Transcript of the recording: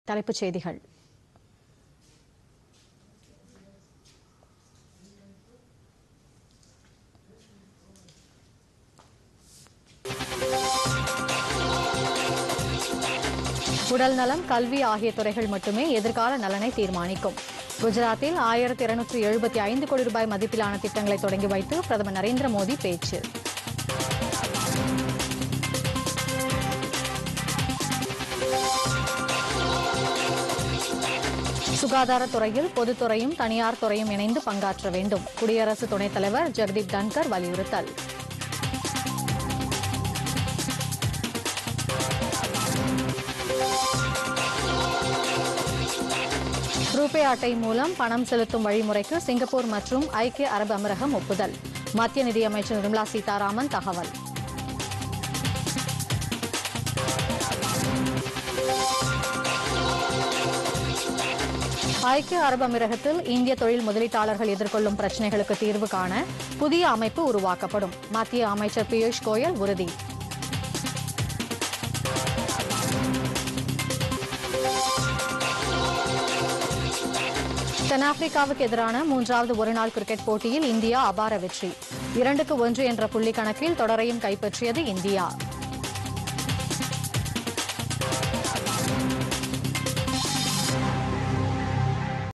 தலைப்புச் செய்திகள் உடல் நலம் கல்வி ஆகிய துறைகள் மட்டுமே எதிர்கால நலனை தீர்மானிக்கும் குஜராத்தில் ஆயிரத்தி இருநூற்றி எழுபத்தி ஐந்து கோடி ரூபாய் மதிப்பிலான திட்டங்களை தொடங்கி வைத்து பிரதமர் நரேந்திர மோடி பேச்சு சுகாதாரத்துறையில் பொதுத்துறையும் தனியார் துறையும் இணைந்து பங்காற்ற வேண்டும் குடியரசு துணைத் தலைவர் ஜெகதீப் தன்கர் வலியுறுத்தல் ரூபே அட்டை மூலம் பணம் செலுத்தும் வழிமுறைக்கு சிங்கப்பூர் மற்றும் ஐக்கிய அரபு அமீரகம் ஒப்புதல் மத்திய நிதியமைச்சர் நிர்மலா சீதாராமன் தகவல் ஐக்கிய அரபு அமீரகத்தில் இந்திய தொழில் முதலீட்டாளர்கள் எதிர்கொள்ளும் பிரச்சினைகளுக்கு தீர்வு காண புதிய அமைப்பு உருவாக்கப்படும் மத்திய அமைச்சர் பியூஷ் கோயல் உறுதி தென்னாப்பிரிக்காவுக்கு எதிரான மூன்றாவது ஒருநாள் கிரிக்கெட் போட்டியில் இந்தியா அபார வெற்றி இரண்டுக்கு ஒன்று என்ற புள்ளி கணக்கில் தொடரையும் கைப்பற்றியது இந்தியா